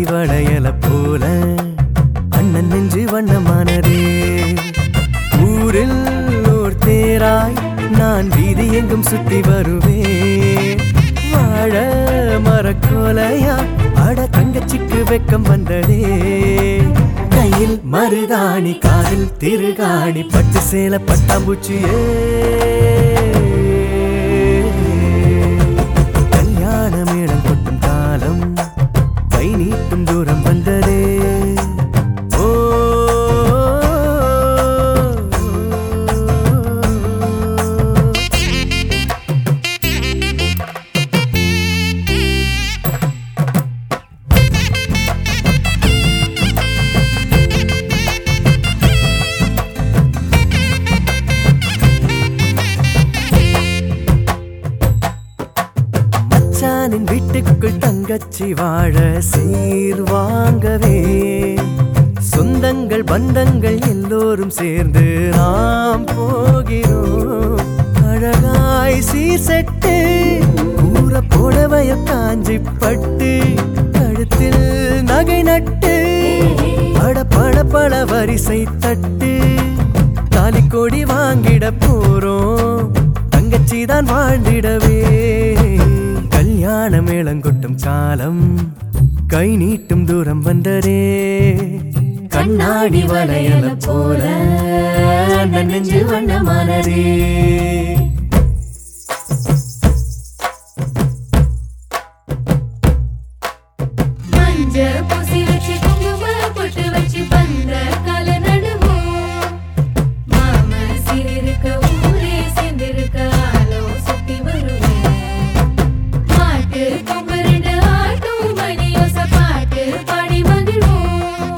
வளையல போல அண்ணன் நெஞ்சு வண்ணமானதே ஊரில் ஓர் தேராய் நான் வீதி எங்கும் சுத்தி வருவேன் வாழ மரக்கோலையா அட தங்கச்சிக்கு வெக்கம் வந்ததே கையில் மருதாணி காதில் திருகாணி பட்டு சேல பட்டாம்பூச்சியே கல்யாண மேளம் கொட்டும் காலம் கை நீட்டும் தூரம் வந்ததே ஓ மச்சானின் வீட்டுக்குள் தங்கச்சி வாழ சீர் வாங்கவே சொந்தங்கள் பந்தங்கள் எல்லோரும் சேர்ந்து நாம் போகிறோம் அழகாய் சீர் செட்டு கூற புடவைய காஞ்சி பட்டு கழுத்தில் நகை நட்டு பட பட பல வரிசை தட்டு தாலி கொடி வாங்கிட போறோம் தங்கச்சி தான் வாழ்ந்திடவே கல்யாண மேளங்கொட்டும் காலம் கை நீட்டும் தூரம் வந்ததே கண்ணாடி வளையல போல அண்ணன் நெஞ்சு வண்ணமானதே மஞ்ச பூசி வச்சு குங்கும பொட்டு வச்சு பந்த கால நடுவோம் மாம சீரிருக்க ஊரே சேர்ந்திருக்க ஆலோ சுத்தி வருவேன் மாட்டு கொம்பு ரெண்டு ஆட்டும் மணியோச பாட்டு பாடி மகிழ்வோம்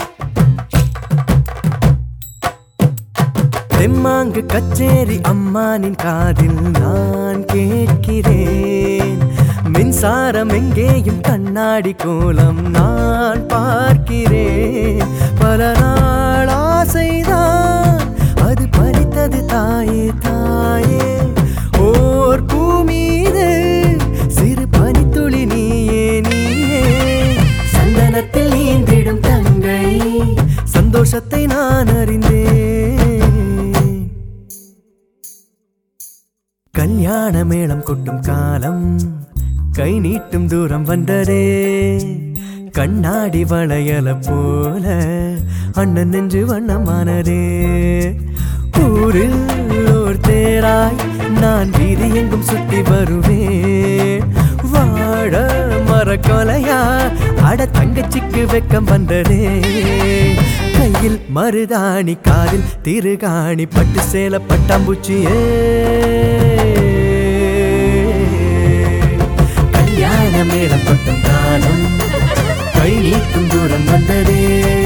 தெம்மாங்கு கச்சேரி அம்மானின் காதில் நான் கேட்கிறேன் மின்சாரம் எங்கேயும் கண்ணாடி கோலம் நான் பார்க்கிறேன் பல நாள் ஆசைதான் அது பறித்தது தாயே தாயே ஓர் பூமீது சிறு பனித்துளி நீயே நீயே சந்தனத்தில் நீந்திடும் தங்கை சந்தோஷத்தை நான் அறிந்தேன் கல்யாண மேளம் கொட்டும் காலம் கை நீட்டும் தூரம் வந்ததே கண்ணாடி வளையல போல அண்ணன் நெஞ்சு வண்ணமானதே ஊரில் ஓர் தேராய் நான் வீதி எங்கும் சுத்தி வருவேன் வாழ மரக்கொலையா அட தங்கச்சிக்கு வெக்கம் வந்ததே கையில் மருதாணி காதில் திருகாணி பட்டு சேல பட்டாம்பூச்சியே கல்யாண மேளம் கொட்டும் காலம் கை நீட்டும் தூரம் வந்ததே